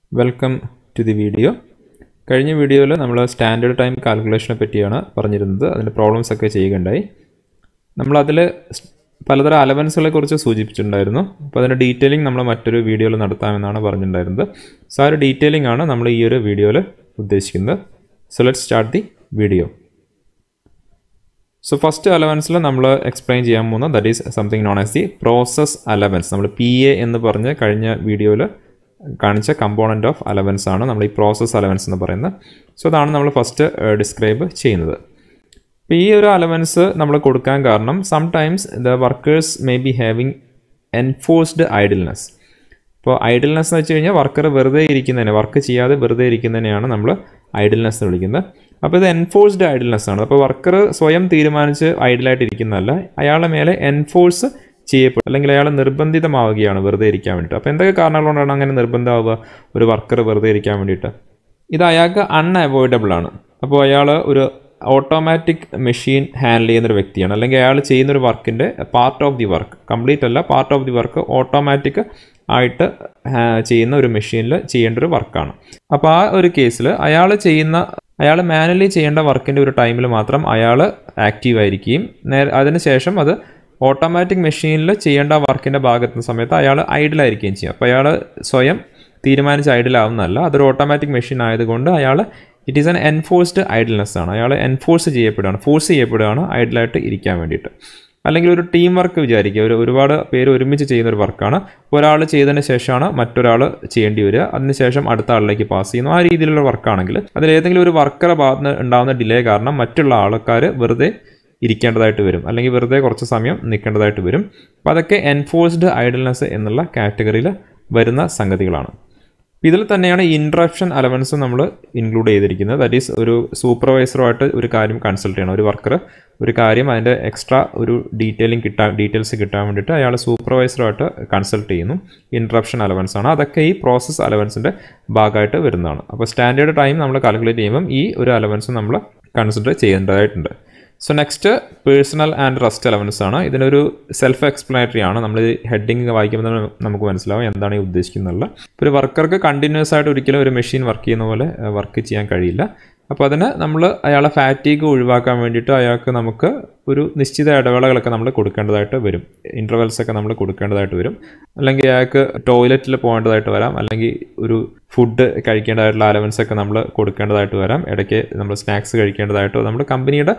welcome to the video കഴിഞ്ഞ വീഡിയോയിൽ നമ്മൾ സ്റ്റാൻഡേർഡ് ടൈം കാൽക്കുലേഷനെ പറ്റിയാണ് പറഞ്ഞിരുന്നത് അതിൻ്റെ പ്രോബ്ലംസ് ഒക്കെ ചെയ്യുകയുണ്ടായി നമ്മളതിൽ പലതരം അലവൻസുകളെ കുറിച്ച് സൂചിപ്പിച്ചിട്ടുണ്ടായിരുന്നു അപ്പോൾ അതിൻ്റെ ഡീറ്റെയിലിംഗ് നമ്മൾ മറ്റൊരു വീഡിയോയിൽ നടത്താമെന്നാണ് പറഞ്ഞിട്ടുണ്ടായിരുന്നത് സോ ആ ഒരു ഡീറ്റെയിലിംഗ് ആണ് നമ്മൾ ഈ ഒരു വീഡിയോയിൽ ഉദ്ദേശിക്കുന്നത് so let start the video so first അലവൻസിൽ നമ്മൾ എക്സ്പ്ലെയിൻ ചെയ്യാൻ പോകുന്ന that is something known as the process allowance നമ്മൾ പി എ എന്ന് പറഞ്ഞ് കഴിഞ്ഞ വീഡിയോയിൽ കാണിച്ച കമ്പോണൻ്റ് ഓഫ് അലവൻസ് ആണ് നമ്മൾ ഈ പ്രോസസ് അലവൻസ് എന്ന് പറയുന്നത് സോ അതാണ് നമ്മൾ ഫസ്റ്റ് ഡിസ്ക്രൈബ് ചെയ്യുന്നത് അപ്പോൾ ഈ ഒരു അലവൻസ് നമ്മൾ കൊടുക്കാൻ കാരണം sometimes the workers may be having enforced idleness ഇപ്പോൾ ഐഡിൽനെസ് എന്ന് വെച്ച് കഴിഞ്ഞാൽ വർക്കർ വെറുതെ ഇരിക്കുന്നതിനെ വർക്ക് ചെയ്യാതെ വെറുതെ ഇരിക്കുന്നതിനെയാണ് നമ്മൾ ഐഡിൽനെസ് എന്ന് വിളിക്കുന്നത് അപ്പോൾ ഇത് എൻഫോഴ്സ്ഡ് ഐഡിൽനെസ് ആണ് അപ്പോൾ വർക്കർ സ്വയം തീരുമാനിച്ച് ഐഡിലായിട്ട് ഇരിക്കുന്നതല്ല അയാളുടെ മേലെ എൻഫോഴ്സ് ചെയ്യപ്പെടും അല്ലെങ്കിൽ അയാൾ നിർബന്ധിതമാവുകയാണ് വെറുതെ ഇരിക്കാൻ വേണ്ടിയിട്ട് അപ്പോൾ എന്തൊക്കെ കാരണങ്ങളുകൊണ്ടാണ് അങ്ങനെ നിർബന്ധമാവുക ഒരു വർക്കർ വെറുതെ ഇരിക്കാൻ വേണ്ടിയിട്ട് ഇത് അയാൾക്ക് അൺഅവോയ്ഡബിൾ ആണ് അപ്പോൾ അയാൾ ഒരു ഓട്ടോമാറ്റിക് മെഷീൻ ഹാൻഡിൽ ചെയ്യുന്നൊരു വ്യക്തിയാണ് അല്ലെങ്കിൽ അയാൾ ചെയ്യുന്നൊരു വർക്കിൻ്റെ part of the work complete അല്ല part of the work automatic ആയിട്ട് ചെയ്യുന്ന ഒരു മെഷീനിൽ ചെയ്യേണ്ട ഒരു വർക്കാണ് അപ്പോൾ ആ ഒരു കേസിൽ അയാൾ ചെയ്യുന്ന അയാൾ മാനുവലി ചെയ്യേണ്ട വർക്കിൻ്റെ ഒരു ടൈമിൽ മാത്രം അയാൾ ആക്റ്റീവ് ആയിരിക്കുകയും നേരെ അതിനുശേഷം അത് ഓട്ടോമാറ്റിക് മെഷീനിൽ ചെയ്യേണ്ട വർക്കിൻ്റെ ഭാഗത്തുന്ന സമയത്ത് അയാൾ ഐഡിലായിരിക്കുകയും ചെയ്യും അപ്പോൾ അയാൾ സ്വയം തീരുമാനിച്ച് ഐഡിലാവുന്നതല്ല അതൊരു ഓട്ടോമാറ്റിക് മെഷീൻ ആയതുകൊണ്ട് അയാൾ it is an enforced idleness ആണ് അയാൾ എൻഫോഴ്സ് ചെയ്യപ്പെടുകയാണ് ഫോഴ്സ് ചെയ്യപ്പെടുകയാണ് ഐഡിലായിട്ട് ഇരിക്കാൻ വേണ്ടിയിട്ട് അല്ലെങ്കിൽ ഒരു ടീം വർക്ക് വിചാരിക്കുക ഒരു ഒരുപാട് പേര് ഒരുമിച്ച് ചെയ്യുന്ന ഒരു വർക്കാണ് ഒരാൾ ചെയ്തതിന് ശേഷമാണ് മറ്റൊരാൾ ചെയ്യേണ്ടി വരിക അതിനുശേഷം അടുത്ത ആളിലേക്ക് പാസ് ചെയ്യുന്നു ആ രീതിയിലുള്ള വർക്കാണെങ്കിൽ അതിൽ ഏതെങ്കിലും ഒരു വർക്കറെ ഭാഗത്ത് നിന്ന് ഉണ്ടാകുന്ന ഡിലേ കാരണം മറ്റുള്ള ആൾക്കാർ വെറുതെ ഇരിക്കേണ്ടതായിട്ട് വരും അല്ലെങ്കിൽ വെറുതെ കുറച്ച് സമയം നിൽക്കേണ്ടതായിട്ട് വരും അപ്പോൾ അതൊക്കെ എൻഫോഴ്സ്ഡ് ഐഡൽനെസ് എന്നുള്ള കാറ്റഗറിയിൽ വരുന്ന സംഗതികളാണ് ഇതിൽ തന്നെയാണ് ഇൻട്രപ്ഷൻ അലവൻസ് നമ്മൾ ഇൻക്ലൂഡ് ചെയ്തിരിക്കുന്നത് ദാറ്റ് ഈസ് ഒരു സൂപ്പർവൈസറുമായിട്ട് ഒരു കാര്യം കൺസൾട്ട് ചെയ്യണം ഒരു വർക്കർ ഒരു കാര്യം അതിൻ്റെ എക്സ്ട്രാ ഒരു ഡീറ്റെയിലിംഗ് കിട്ടാൻ ഡീറ്റെയിൽസ് കിട്ടാൻ വേണ്ടിയിട്ട് അയാൾ സൂപ്പർവൈസറുമായിട്ട് കൺസൾട്ട് ചെയ്യുന്നു ഇൻട്രപ്ഷൻ അലവൻസ് ആണ് അതൊക്കെ ഈ പ്രോസസ് അലവൻസിൻ്റെ ഭാഗമായിട്ട് വരുന്നതാണ് അപ്പോൾ സ്റ്റാൻഡേർഡ് ടൈം നമ്മൾ കാൽക്കുലേറ്റ് ചെയ്യുമ്പം ഈ ഒരു അലവൻസ് നമ്മൾ കൺസിഡർ ചെയ്യേണ്ടതായിട്ടുണ്ട് so next personal and rest allowance ആണ് ഇതിനൊരു സെൽഫ് എക്സ്പ്ലനേറ്ററി ആണ് നമ്മൾ ഹെഡിങ് വായിക്കുമ്പോൾ നമുക്ക് മനസ്സിലാവും എന്താണ് ഈ ഉദ്ദേശിക്കുന്നുള്ള ഇപ്പോൾ ഒരു വർക്കർക്ക് കണ്ടിന്യൂസ് ആയിട്ട് ഒരിക്കലും ഒരു മെഷീൻ വർക്ക് ചെയ്യുന്ന പോലെ വർക്ക് ചെയ്യാൻ കഴിയില്ല അപ്പോൾ അതിന് നമ്മൾ അയാളെ ഫാറ്റീഗ് ഒഴിവാക്കാൻ വേണ്ടിയിട്ട് അയാൾക്ക് നമുക്ക് ഒരു നിശ്ചിത ഇടവേളകളൊക്കെ നമ്മൾ കൊടുക്കേണ്ടതായിട്ട് വരും ഇൻ്റർവെൽസ് ഒക്കെ നമ്മൾ കൊടുക്കേണ്ടതായിട്ട് വരും അല്ലെങ്കിൽ അയാൾക്ക് ടോയ്ലറ്റിൽ പോകേണ്ടതായിട്ട് വരാം അല്ലെങ്കിൽ ഒരു ഫുഡ് കഴിക്കേണ്ടതായിട്ടുള്ള അലവൻസ് ഒക്കെ നമ്മൾ കൊടുക്കേണ്ടതായിട്ട് വരാം ഇടയ്ക്ക് നമ്മൾ സ്നാക്സ് കഴിക്കേണ്ടതായിട്ടോ നമ്മുടെ കമ്പനിയുടെ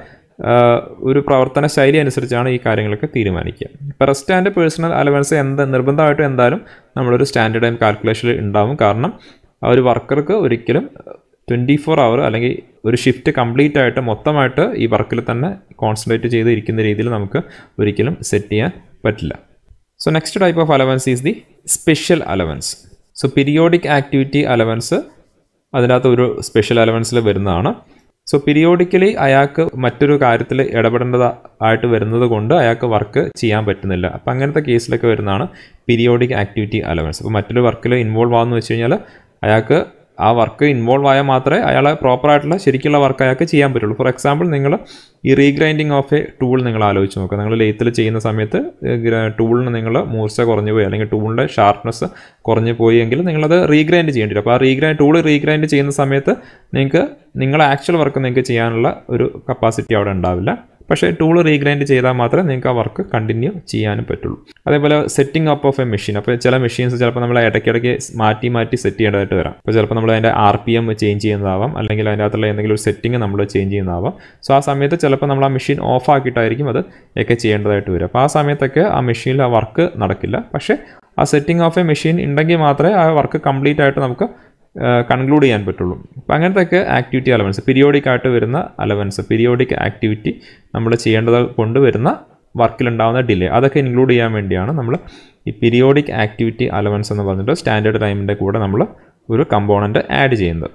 ഒരു പ്രവർത്തന ശൈലി അനുസരിച്ചാണ് ഈ കാര്യങ്ങളൊക്കെ തീരുമാനിക്കുക ഇപ്പോൾ റെസ്റ്റ് ആൻഡ് പേഴ്സണൽ അലവൻസ് എന്ത് നിർബന്ധമായിട്ടും എന്തായാലും നമ്മളൊരു സ്റ്റാൻഡേർഡ് ടൈം കാൽക്കുലേഷനിൽ ഉണ്ടാവും കാരണം ആ ഒരു വർക്കർക്ക് ഒരിക്കലും ട്വൻറ്റി ഫോർ അവർ അല്ലെങ്കിൽ ഒരു ഷിഫ്റ്റ് കംപ്ലീറ്റ് ആയിട്ട് മൊത്തമായിട്ട് ഈ വർക്കിൽ തന്നെ കോൺസെൻട്രേറ്റ് ചെയ്ത് ഇരിക്കുന്ന രീതിയിൽ നമുക്ക് ഒരിക്കലും സെറ്റ് ചെയ്യാൻ പറ്റില്ല so next type of allowance is the special allowance so periodic activity allowance അതിനകത്ത് ഒരു സ്പെഷ്യൽ അലവൻസിൽ വരുന്നതാണ് സോ പീരിയോഡിക്കലി അയാൾക്ക് മറ്റൊരു കാര്യത്തിൽ ഇടപെടേണ്ടതായിട്ട് വരുന്നത് കൊണ്ട് അയാൾക്ക് വർക്ക് ചെയ്യാൻ പറ്റുന്നില്ല അപ്പം അങ്ങനത്തെ കേസിലൊക്കെ വരുന്നതാണ് പീരിയോഡിക് ആക്ടിവിറ്റി അലവൻസ് അപ്പോൾ മറ്റൊരു വർക്കിൽ ഇൻവോൾവ് ആകുമെന്ന് വെച്ച് കഴിഞ്ഞാൽ അയാൾക്ക് ആ വർക്ക് ഇൻവോൾവ് ആയാൽ മാത്രമേ അയാളെ പ്രോപ്പറായിട്ടുള്ള ശരിക്കുള്ള വർക്ക് അയാൾക്ക് ചെയ്യാൻ പറ്റുള്ളൂ ഫോർ എക്സാമ്പിൾ നിങ്ങൾ ഈ റീഗ്രൈൻഡിങ് ഓഫ് എ ടൂൾ നിങ്ങൾ ആലോചിച്ച് നോക്കുക നിങ്ങൾ ലെയ്ത്തിൽ ചെയ്യുന്ന സമയത്ത് ടൂളിന് നിങ്ങൾ മൂർച്ച കുറഞ്ഞു പോയി അല്ലെങ്കിൽ ടൂളിൻ്റെ ഷാർപ്നെസ് കുറഞ്ഞു പോയി എങ്കിൽ നിങ്ങളത് റീഗ്രൈൻഡ് ചെയ്യേണ്ടി വരും അപ്പോൾ ആ റീഗ്രൈൻഡ് ടൂൾ റീഗ്രൈൻഡ് ചെയ്യുന്ന സമയത്ത് നിങ്ങൾക്ക് നിങ്ങളുടെ ആക്ച്വൽ വർക്ക് നിങ്ങൾക്ക് ചെയ്യാനുള്ള ഒരു കപ്പാസിറ്റി അവിടെ ഉണ്ടാവില്ല പക്ഷേ ടൂൾ റീഗ്രൈൻഡ് ചെയ്താൽ മാത്രമേ നിങ്ങൾക്ക് ആ വർക്ക് കണ്ടിന്യൂ ചെയ്യാനും പറ്റുള്ളൂ അതേപോലെ setting up of a machine അപ്പോൾ ചില മെഷീൻസ് ചിലപ്പോൾ നമ്മൾ ഇടയ്ക്കിടയ്ക്ക് മാറ്റി മാറ്റി സെറ്റ് ചെയ്യേണ്ടതായിട്ട് വരാം അപ്പോൾ ചിലപ്പോൾ നമ്മൾ അതിൻ്റെ ആർ പി എം ചേഞ്ച് ചെയ്യുന്നതാവാം അല്ലെങ്കിൽ അതിൻ്റെ അകത്തുള്ള എന്തെങ്കിലും ഒരു സെറ്റിംഗ് നമ്മൾ ചേഞ്ച് ചെയ്യുന്നതാവാം സോ ആ സമയത്ത് ചിലപ്പോൾ നമ്മൾ ആ മെഷീൻ ഓഫ് ആക്കിയിട്ടായിരിക്കും അത് ഒക്കെ ചെയ്യേണ്ടതായിട്ട് വരും അപ്പോൾ ആ സമയത്തൊക്കെ ആ മെഷീനിൽ ആ വർക്ക് നടക്കില്ല പക്ഷേ ആ സെറ്റിംഗ് ഓഫ് എ മെഷീൻ ഉണ്ടെങ്കിൽ മാത്രമേ ആ വർക്ക് കംപ്ലീറ്റ് ആയിട്ട് നമുക്ക് കൺക്ലൂഡ് ചെയ്യാൻ പറ്റുള്ളൂ അപ്പോൾ അങ്ങനത്തെയൊക്കെ ആക്ടിവിറ്റി അലവൻസ് പീരിയോഡിക് ആയിട്ട് വരുന്ന അലവൻസ് പീരിയോഡിക് ആക്ടിവിറ്റി നമ്മൾ ചെയ്യേണ്ടത് കൊണ്ട് വരുന്ന വർക്കിലുണ്ടാകുന്ന ഡിലേ അതൊക്കെ ഇൻക്ലൂഡ് ചെയ്യാൻ വേണ്ടിയാണ് നമ്മൾ ഈ പീരിയോഡിക് ആക്ടിവിറ്റി അലവൻസ് എന്ന് പറഞ്ഞിട്ട് സ്റ്റാൻഡേർഡ് ടൈമിൻ്റെ കൂടെ നമ്മൾ ഒരു കമ്പോണൻറ്റ് ആഡ് ചെയ്യുന്നത്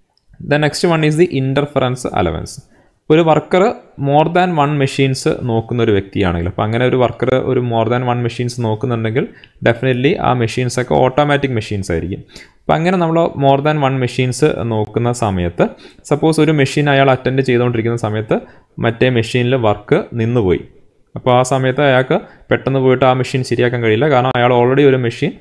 the next one is the interference allowance ഒരു worker more than one machines നോക്കുന്ന ഒരു വ്യക്തിയാണെങ്കിൽ അപ്പോൾ അങ്ങനെ ഒരു വർക്കർ ഒരു മോർ ദാൻ വൺ മെഷീൻസ് നോക്കുന്നുണ്ടെങ്കിൽ ഡെഫിനറ്റ്ലി ആ മെഷീൻസൊക്കെ ഓട്ടോമാറ്റിക് മെഷീൻസ് ആയിരിക്കും അപ്പോൾ അങ്ങനെ നമ്മൾ മോർ ദാൻ വൺ മെഷീൻസ് നോക്കുന്ന സമയത്ത് സപ്പോസ് ഒരു മെഷീൻ അയാൾ അറ്റൻഡ് ചെയ്തുകൊണ്ടിരിക്കുന്ന സമയത്ത് മറ്റേ മെഷീനിൽ വർക്ക് നിന്നുപോയി അപ്പോൾ ആ സമയത്ത് അയാൾക്ക് പെട്ടെന്ന് പോയിട്ട് ആ മെഷീൻ ശരിയാക്കാൻ കഴിയില്ല കാരണം അയാൾ ഓൾറെഡി ഒരു മെഷീൻ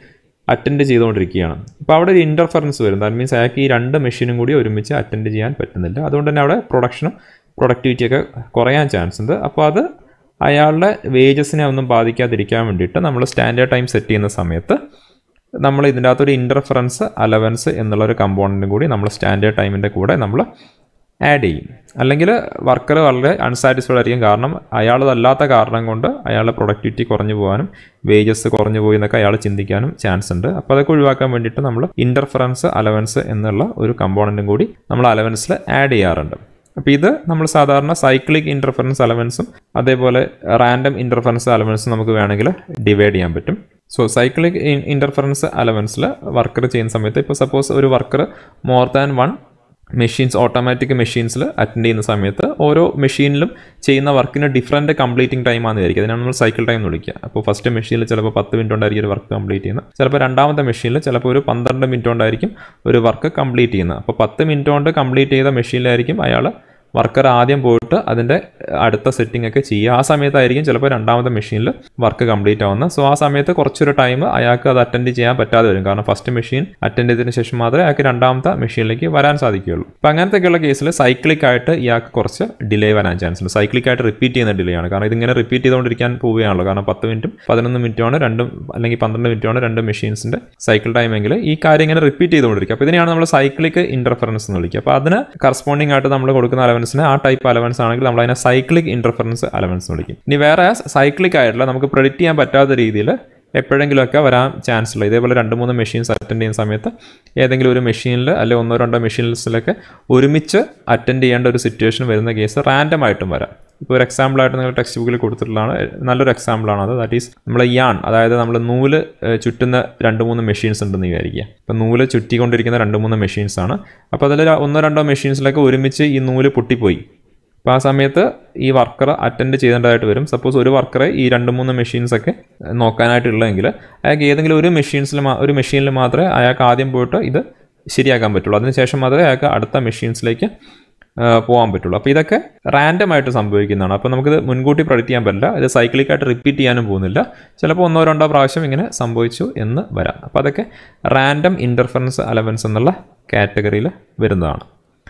അറ്റൻഡ് ചെയ്തുകൊണ്ടിരിക്കുകയാണ് അപ്പോൾ അവിടെ ഒരു ഇൻ്റർഫറൻസ് വരും ദാറ്റ് മീൻസ് അയാൾക്ക് ഈ രണ്ട് മെഷീനും കൂടി ഒരുമിച്ച് അറ്റൻഡ് ചെയ്യാൻ പറ്റുന്നില്ല അതുകൊണ്ട് തന്നെ അവിടെ പ്രൊഡക്ഷനും പ്രൊഡക്ടിവിറ്റിയൊക്കെ കുറയാൻ ചാൻസ് ഉണ്ട് അപ്പോൾ അത് അയാളുടെ വേജസിനെ ഒന്നും ബാധിക്കാതിരിക്കാൻ വേണ്ടിയിട്ട് നമ്മൾ സ്റ്റാൻഡേർഡ് ടൈം സെറ്റ് ചെയ്യുന്ന സമയത്ത് നമ്മൾ ഇതിൻ്റെ അകത്തൊരു ഇൻ്റർഫറൻസ് അലവൻസ് എന്നുള്ള ഒരു കമ്പോണൻറ്റും കൂടി നമ്മൾ സ്റ്റാൻഡേർഡ് ടൈമിൻ്റെ കൂടെ നമ്മൾ ആഡ് ചെയ്യും അല്ലെങ്കിൽ വർക്കർ വളരെ അൺസാറ്റിസ്ഫൈഡ് ആയിരിക്കും കാരണം അയാളതല്ലാത്ത കാരണം കൊണ്ട് അയാളുടെ പ്രൊഡക്ടിവിറ്റി കുറഞ്ഞു പോകാനും വേജസ് കുറഞ്ഞു പോയി എന്നൊക്കെ അയാൾ ചിന്തിക്കാനും ചാൻസ് ഉണ്ട് അപ്പോൾ അതൊക്കെ ഒഴിവാക്കാൻ വേണ്ടിയിട്ട് നമ്മൾ ഇൻ്റർഫറൻസ് അലവൻസ് എന്നുള്ള ഒരു കമ്പോണൻറ്റും കൂടി നമ്മൾ അലവൻസിൽ ആഡ് ചെയ്യാറുണ്ട് അപ്പോൾ ഇത് നമ്മൾ സാധാരണ സൈക്ലിക് ഇൻ്റർഫറൻസ് അലവൻസും അതേപോലെ റാൻഡം ഇൻ്റർഫറൻസ് അലവൻസും നമുക്ക് വേണമെങ്കിൽ ഡിവൈഡ് ചെയ്യാൻ പറ്റും സോ സൈക്ലിക് ഇൻ്റർഫറൻസ് അലവൻസിൽ വർക്കർ ചെയ്യുന്ന സമയത്ത് ഇപ്പോൾ സപ്പോസ് ഒരു worker more than one machines automatic മെഷീൻസിൽ അറ്റൻഡ് ചെയ്യുന്ന സമയത്ത് ഓരോ മെഷീനിലും ചെയ്യുന്ന വർക്കിന് ഡിഫറൻറ്റ് കംപ്ലീറ്റിംഗ് ടൈം ആണെന്ന് വിചാരിക്കുക അതിനാണ് നമ്മൾ സൈക്കിൾ ടൈം എന്ന് വിളിക്കുക അപ്പോൾ ഫസ്റ്റ് മെഷീനിൽ ചിലപ്പോൾ പത്ത് മിനിറ്റ് കൊണ്ടായിരിക്കും ഒരു വർക്ക് കംപ്ലീറ്റ് ചെയ്യുന്നത് ചിലപ്പോൾ രണ്ടാമത്തെ മെഷീനിൽ ചിലപ്പോൾ ഒരു പന്ത്രണ്ട് മിനിറ്റ് കൊണ്ടായിരിക്കും ഒരു വർക്ക് കംപ്ലീറ്റ് ചെയ്യുന്നത് അപ്പോൾ പത്ത് മിനിറ്റ് കൊണ്ട് കംപ്ലീറ്റ് ചെയ്ത മെഷീനിലായിരിക്കും അയാൾ വർക്കർ ആദ്യം പോയിട്ട് അതിൻ്റെ അടുത്ത സെറ്റിംഗ് ഒക്കെ ചെയ്യുക ആ സമയത്തായിരിക്കും ചിലപ്പോൾ രണ്ടാമത്തെ മെഷീനിൽ വർക്ക് കംപ്ലീറ്റ് ആവുന്നത് സോ ആ സമയത്ത് കുറച്ചൊരു ടൈം അയാൾക്ക് അത് അറ്റൻഡ് ചെയ്യാൻ പറ്റാതെ വരും കാരണം ഫസ്റ്റ് മെഷീൻ അറ്റൻഡ് ചെയ്തതിന് ശേഷം മാത്രമേ അയാൾക്ക് രണ്ടാമത്തെ മെഷീനിലേക്ക് വരാൻ സാധിക്കുകയുള്ളൂ അപ്പോൾ അങ്ങനത്തെയൊക്കെയുള്ള കേസിൽ സൈക്ലിക് ആയിട്ട് ഇയാൾക്ക് കുറച്ച് ഡിലേ വരാൻ ചാൻസ് ഉണ്ട് സൈക്ലിക് ആയിട്ട് റിപ്പീറ്റ് ചെയ്യുന്ന ഡിലേ ആണ് കാരണം ഇതിങ്ങനെ റിപ്പീറ്റ് ചെയ്തുകൊണ്ടിരിക്കാൻ പോവുകയാണല്ലോ കാരണം പത്ത് മിനിറ്റും പതിനൊന്ന് മിനിറ്റുമാണ് രണ്ടും അല്ലെങ്കിൽ പന്ത്രണ്ട് മിനിറ്റുമാണ് രണ്ട് മെഷീൻസിൻ്റെ സൈക്കിൾ ടൈം എങ്കിൽ ഈ കാര്യം ഇങ്ങനെ റിപ്പീറ്റ് ചെയ്തുകൊണ്ടിരിക്കുക അപ്പോൾ ഇതിനെയാണ് നമ്മൾ സൈക്ലിക് ഇൻ്റർഫറൻസ് എന്ന് വിളിക്കുക അപ്പോൾ അതിന് കറസ്പോണ്ടിങ് ആയിട്ട് നമ്മൾ കൊടുക്കുന്ന അലവൻസിന് ആ ടൈപ്പ് അലവൻസ് ആണെങ്കിൽ നമ്മൾ അതിനെ സൈക്ലിക് ഇൻ്റർഫറൻസ് അലവൻസ് എന്ന് വിളിക്കും ഇനി വേറെ സൈക്ലിക് ആയിട്ടുള്ള നമുക്ക് പ്രെഡിക്റ്റ് ചെയ്യാൻ പറ്റാത്ത രീതിയിൽ എപ്പോഴെങ്കിലുമൊക്കെ വരാൻ ചാൻസ് ഉള്ള ഇതേപോലെ രണ്ട് മൂന്ന് മെഷീൻസ് അറ്റൻഡ് ചെയ്യുന്ന സമയത്ത് ഏതെങ്കിലും ഒരു മെഷീനിൽ അല്ലെങ്കിൽ ഒന്നോ രണ്ടോ മെഷീൻസിലൊക്കെ ഒരുമിച്ച് അറ്റൻഡ് ചെയ്യേണ്ട ഒരു സിറ്റുവേഷൻ വരുന്ന കേസ് റാൻഡം ആയിട്ടും വരാം ഇപ്പോൾ ഒരു എക്സാമ്പിളായിട്ട് നിങ്ങൾ ടെക്സ്റ്റ് ബുക്കിൽ കൊടുത്തിട്ടുള്ളതാണ് നല്ലൊരു എക്സാമ്പിളാണ് അത് ദാറ്റ് ഈസ് നമ്മൾ യാൺ അതായത് നമ്മൾ നൂല് ചുറ്റുന്ന രണ്ട് മൂന്ന് മെഷീൻസ് ഉണ്ടെന്ന് വിചാരിക്കുക അപ്പോൾ നൂല് ചുറ്റിക്കൊണ്ടിരിക്കുന്ന രണ്ട് മൂന്ന് മെഷീൻസ് ആണ് അപ്പോൾ അതിൽ ഒന്നോ രണ്ടോ മെഷീൻസിലൊക്കെ ഒരുമിച്ച് ഈ നൂല് പൊട്ടിപ്പോയി അപ്പോൾ ആ സമയത്ത് ഈ വർക്കർ അറ്റൻഡ് ചെയ്യേണ്ടതായിട്ട് വരും സപ്പോസ് ഒരു വർക്കറെ ഈ രണ്ട് മൂന്ന് മെഷീൻസൊക്കെ നോക്കാനായിട്ടുള്ളതെങ്കിൽ അയാൾക്ക് ഏതെങ്കിലും ഒരു മെഷീൻസിൽ ഒരു മെഷീനിൽ മാത്രമേ അയാൾക്ക് ആദ്യം പോയിട്ട് ഇത് ശരിയാക്കാൻ പറ്റുള്ളൂ അതിനുശേഷം മാത്രമേ അയാൾക്ക് അടുത്ത മെഷീൻസിലേക്ക് പോകാൻ പറ്റുള്ളൂ അപ്പോൾ ഇതൊക്കെ റാൻഡം ആയിട്ട് സംഭവിക്കുന്നതാണ് അപ്പോൾ നമുക്കിത് മുൻകൂട്ടി പ്രൊഡിക്റ്റ് ചെയ്യാൻ പറ്റില്ല ഇത് സൈക്ലിക്കായിട്ട് റിപ്പീറ്റ് ചെയ്യാനും പോകുന്നില്ല ചിലപ്പോൾ ഒന്നോ രണ്ടോ പ്രാവശ്യം ഇങ്ങനെ സംഭവിച്ചു എന്ന് വരാം അപ്പോൾ അതൊക്കെ റാൻഡം ഇൻ്റർഫറൻസ് അലവൻസ് എന്നുള്ള കാറ്റഗറിയിൽ വരുന്നതാണ്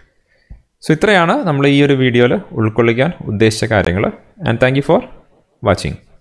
സോ ഇത്രയാണ് നമ്മൾ ഈ ഒരു വീഡിയോയിൽ ഉൾക്കൊള്ളിക്കാൻ ഉദ്ദേശിച്ച കാര്യങ്ങൾ and thank you for watching